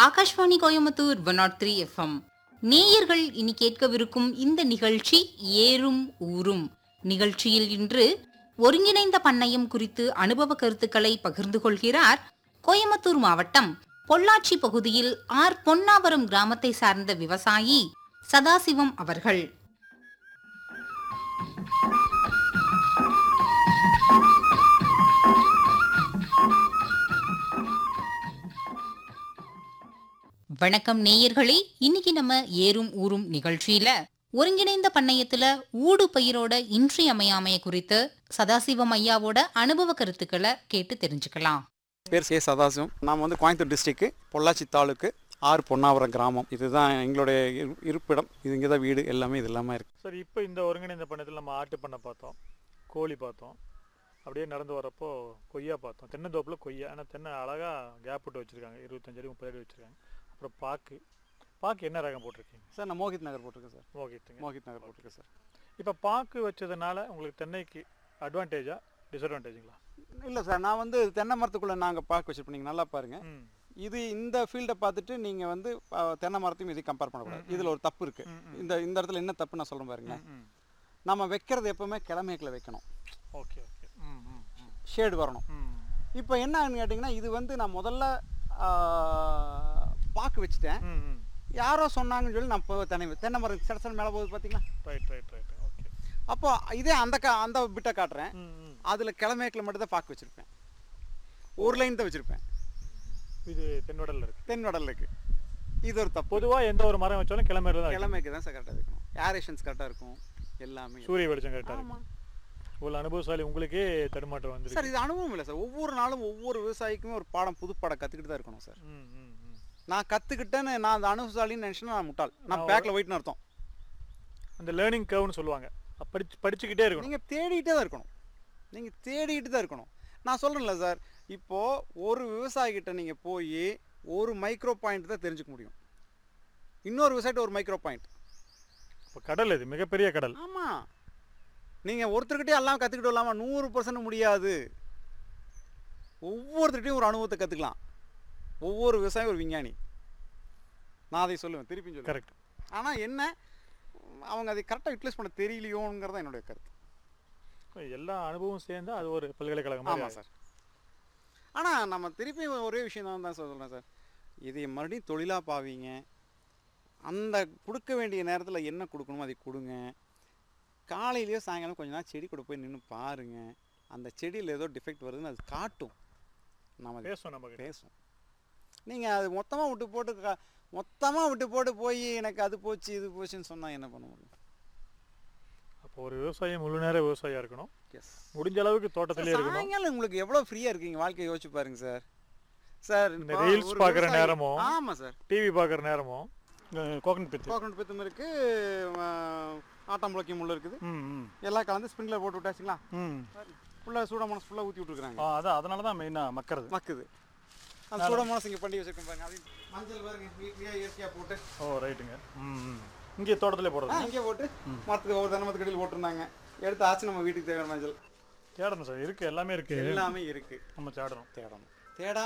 Akashvani Coimbatore one nought three FM நேயர்கள் இனி கேட்கவிருக்கும் இந்த நிகழ்ச்சி ஏறும் ஊரும் நிகழ்ச்சியில் இன்று ஒருங்கிணைந்த பண்ணையம் குறித்து அனுபவ கருத்துக்களை பகிர்ந்து கொள்கிறார் கோயம்புத்தூர் மாவட்டம் பொள்ளாச்சி பகுதியில் ஆர் பொன்னாவரம் கிராமத்தை சார்ந்த விவசாயி சதாசிவம் அவர்கள் வணக்கம் நேயர்களே இன்னைக்கு நம்ம ஏறும் ஊரும் நிகழ்ச்சியில ஒருங்கிணைந்த பண்ணையத்துல ஊடு பயிரோட இன்றியமையாமைய குறித்து சதாசிவம் ஐயாவோட அனுபவ கருத்துக்களை கேட்டு தெரிஞ்சுக்கலாம் பேர் சே சதாசிவம் நாம் வந்து கோயம்புத்தூர் டிஸ்ட்ரிக்கு பொள்ளாச்சி தாலுக்கு ஆறு பொன்னாவரம் கிராமம் இதுதான் எங்களுடைய இரு- இருப்பிடம் இது இங்கே தான் வீடு எல்லாமே இது எல்லாமே இருக்குது சரி இப்போ இந்த ஒருங்கிணைந்த பண்ணத்தில் நம்ம ஆட்டு பண்ணை பார்த்தோம் கோழி பார்த்தோம் அப்படியே நடந்து வரப்போ கொய்யா பார்த்தோம் தென்னந்தோப்பில் கொய்யா ஆனால் தென்னை அழகாக கேப் விட்டு வச்சுருக்காங்க இருபத்தஞ்சு அடி முப்பது அடி வச்சுருக்காங்க அப்புறம் பாக்கு பாக்கு என்ன ரகம் போட்டிருக்கீங்க சார் நான் மோகித் நகர் போட்டிருக்கேன் சார் மோகித்துங்க மோகித் நகர் போட்டிருக்கேன் சார் இப்போ பாக்கு வச்சதுனால உங்களுக்கு தென்னைக்கு அட்வான்டேஜா டிஸ்அட்வான்டேஜுங்களா இல்லை சார் நான் வந்து தென்னை மரத்துக்குள்ளே நாங்கள் பார்க்க வச்சுருப்போம் நீங்கள் நல்லா பாருங்கள் ம் இது இந்த ஃபீல்டை பார்த்துட்டு நீங்கள் வந்து அஹ், தென்னை மரத்தையும் இதையும் கம்பேர் பண்ணக்கூடாது இதில் ஒரு தப்பு இருக்குது ம், ம். இந்த இந்த இடத்துல என்ன தப்பு நான் சொல்கிறேன் பாருங்களேன் ம் நம்ம வைக்கிறது எப்பவுமே கிழமைக்கில் வைக்கணும் ஓகே ஓகே ம் ம் ம் ஷேடு வரணும் ம் இப்போ என்னன்னு கேட்டிங்கன்னா இது வந்து நான் முதல்ல ஆஹ், பாக்கு வச்சுட்டேன் ம் ம் யாரோ சொன்னாங்கன்னு சொல்லி நான் இப்போ தென்னை தென்னை மரம் சடசன் மேலே போகுது பார்த்தீங்களா ரைட் ரைட் ரைட் ஓகே அப்போ இதே அந்த கா அந்த பிட்டை காட்டுறேன் ம் ம் அதில் கிழமைக்கில் மட்டும் தான் பாக்கு வச்சுருப்பேன் ஒரு லைன் தான் வச்சுருப்பேன் இது தென்வடலில் இருக்குது தென் வடலுக்கு இது ஒரு தப்பு பொதுவாக எந்த ஒரு மரம் வச்சாலும் கிளம்புறது தான் வைக்கணும். கிழமைக்கு தான் சார் கரெக்டாக இருக்கணும் ஏரேஷன்ஸ் கரெக்டாக இருக்கும் எல்லாமே சூரிய வெளிச்சம் கரெக்டாக ஆமா. இருக்கும் இவ்வளோ அனுபவசாலி உங்களுக்கே தடுமாற்றம் வந்துருக்கு சார் இது அனுபவம் இல்லை சார் ஒவ்வொரு நாளும் ஒவ்வொரு விவசாயிக்குமே ஒரு பாடம் புது பாடம் கற்றுக்கிட்டு தான் இருக்கணும் சார் ம் ம் ம் நான் கற்றுக்கிட்டேன்னு நான் அந்த அனுபவசாலின்னு நினச்சினா நான் முட்டாள் நான் பேக்கில் போயிட்டுன்னு அர்த்தம் அந்த லேர்னிங் கர்வ்னு சொல்லுவாங்க அப்ப படிச்சு படிச்சுக்கிட்டே இருக்கணும் நீங்கள் தேடிக்கிட்டே தான் இருக்கணும் நீங்கள் தேடிக்கிட்டு தான் இருக்கணும் நான் சொல்கிறேன்ல சார் இப்போது ஒரு விவசாயிகிட்ட நீங்கள் போய் ஒரு மைக்ரோ பாயிண்ட் தான் தெரிஞ்சுக்க முடியும் இன்னொரு விவசாயிட்ட ஒரு மைக்ரோ பாயிண்ட் இப்போ கடல் இது மிகப்பெரிய கடல் ஆமாம் நீங்கள் ஒருத்தர்கிட்டயே எல்லாம் கற்றுக்கிட்டு இல்லாமல் நூறு பர்சன்ட் முடியாது ஒவ்வொருத்தர்கிட்டையும் ஒரு அனுபவத்தை கற்றுக்கலாம் ஒவ்வொரு விவசாயம் ஒரு விஞ்ஞானி நான் அதை சொல்லுவேன் திருப்பி சொல்லுவேன் கரெக்ட் ஆனால் என்ன அவங்க அதை கரெக்டாக யூட்டிலைஸ் பண்ண தெரியலையோங்கிறது தான் என்னுடைய கருத்து எல்லா அனுபவம் சேர்ந்து அது ஒரு பல்கலைக்கழகம் மாதிரி ஆமாம் சார் ஆனால் நம்ம திருப்பி ஒரே விஷயம் தான் தான் சொல்கிறேன் சார் இதை மறுபடியும் தொழிலாக பாவீங்க அந்த கொடுக்க வேண்டிய நேரத்தில் என்ன கொடுக்கணுமோ அதை கொடுங்க காலையிலேயோ சாயங்காலம் கொஞ்ச நேரம் செடி கூட போய் நின்று பாருங்க அந்த செடியில் ஏதோ டிஃபெக்ட் வருதுன்னு அது காட்டும் நம்ம அதை பேசும் நம்ம கிட்ட பேசும் நீங்கள் அது மொத்தமாக விட்டு போட்டு க மொத்தமாக விட்டு போட்டு போய் எனக்கு அது போச்சு இது போச்சுன்னு சொன்னால் என்ன பண்ண முடியும் அப்போ ஒரு விவசாயி முழு நேர விவசாயியா இருக்கணும் எஸ் முடிஞ்ச அளவுக்கு தோட்டத்திலே இருக்கணும் சாயங்காலம் உங்களுக்கு எவ்வளோ ஃப்ரீயாக இருக்கீங்க வாழ்க்கையை யோசிச்சு பாருங்க சார் சார் இந்த reels பார்க்குற நேரமும் ஆமாம் சார் டிவி பார்க்குற நேரமும் கோகனட் பித்து கோகனட் பித்தும் இருக்கு ஆட்டாம்புழக்கி முள்ள இருக்குது ம் ம் எல்லாம் கலந்து ஸ்ப்ரிங்க்லர் போட்டு விட்டாச்சுங்களா ம் ஃபுல்லாக சூடமோனஸ் ஃபுல்லாக ஊற்றி விட்டுருக்காங்க ஆ அதான் அதனால தான் மெயினாக மக்கறது மக்குது அந்த சூடமோனஸ் இங்கே பண்ணி வச்சிருக்கேன் பாருங்க அது மஞ்சள் பாருங்க வீட்லேயே இயற்கையாக போட்டு ஓ ரைட்டுங்க ம் ம் இங்கே தோட்டத்திலே ஆ போடுறது இங்கே போட்டு மரத்துக்கு ஒவ்வொரு தனமத்து கடையில் போட்டிருந்தாங்க எடுத்து ஆச்சு நம்ம வீட்டுக்கு தேவையான மஞ்சள் தேடணும் சார் இருக்கு எல்லாமே இருக்கு எல்லாமே இருக்கு நம்ம தேடணும் தேடணும் தேடாம